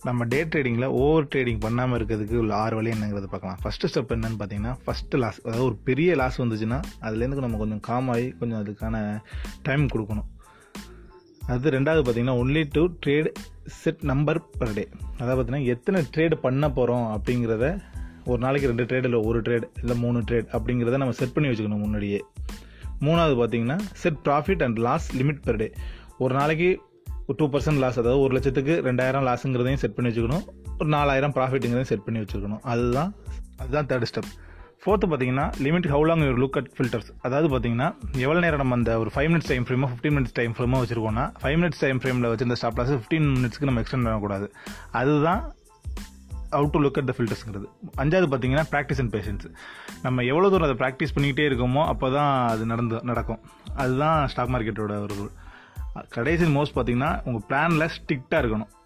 நம்ம டே ட்ரேடிங்கில் over trading பண்ணாமல் இருக்கிறதுக்கு உள்ள ஆறு வழி என்னங்கிறத பார்க்கலாம் ஃபஸ்ட்டு ஸ்டெப் என்னன்னு பார்த்தீங்கன்னா ஃபஸ்ட்டு லாஸ் அதாவது ஒரு பெரிய லாஸ் வந்துச்சுன்னா அதுலேருந்து நம்ம கொஞ்சம் காம் ஆகி கொஞ்சம் அதுக்கான டைம் கொடுக்கணும் அது ரெண்டாவது பார்த்தீங்கன்னா only to trade set number per day அதாவது பார்த்தீங்கன்னா எத்தனை ட்ரேடு பண்ண போகிறோம் அப்படிங்கிறத ஒரு நாளைக்கு ரெண்டு ட்ரேட் இல்லை ஒரு ட்ரேட் இல்லை மூணு ட்ரேட் அப்படிங்கிறத நம்ம செட் பண்ணி வச்சுக்கணும் முன்னாடியே மூணாவது பார்த்தீங்கன்னா set profit and loss limit per day ஒரு நாளைக்கு டூ பர்சன்ட் லாஸ் அதாவது ஒரு லட்சத்துக்கு ரெண்டாயிரம் லாஸுங்கிறதையும் செட் பண்ணி வச்சுக்கணும் ஒரு நாலாயிரம் ப்ராஃபிட்டுங்கிறதையும் செட் பண்ணி வச்சுக்கணும் அதுதான் அதுதான் தேர்ட் ஸ்டெப் ஃபோர்த்து பார்த்தீங்கன்னா limit how long your look at filters அதாவது பார்த்தீங்கன்னா எவ்வளோ நேரம் நம்ம அந்த ஒரு ஃபைவ் மினிட்ஸ் டைம் ஃப்ரேமோ ஃபிஃப்டீன் மினிட்ஸ் டைம் ஃப்ரேமோ வச்சிருக்கோம்னா ஃபைவ் மினிட்ஸ் டைம் ஃப்ரேமில் வச்சிருந்த ஸ்டாப் லாஸ் ஃபிஃப்டீன் மினிட்ஸ்க்கு நம்ம எக்ஸ்டெண்ட் பண்ணக்கூடாது அதுதான் out to look at the ஃபில்டர்ஸ்ங்கிறது அஞ்சாவது பார்த்தீங்கன்னா ப்ராக்டிஸ் அண்ட் பேஷன்ஸ் நம்ம எவ்வளோ தூரம் அதை ப்ராக்டிஸ் பண்ணிக்கிட்டே இருக்கோமோ அப்போ தான் அது நடந்து நடக்கும் அதுதான் ஸ்டாக் மார்க்கெட்டோட ஒரு கடைசி மோஸ்ட் பார்த்தீங்கன்னா உங்கள் பிளானில் ஸ்ட்ரிக்டாக இருக்கணும்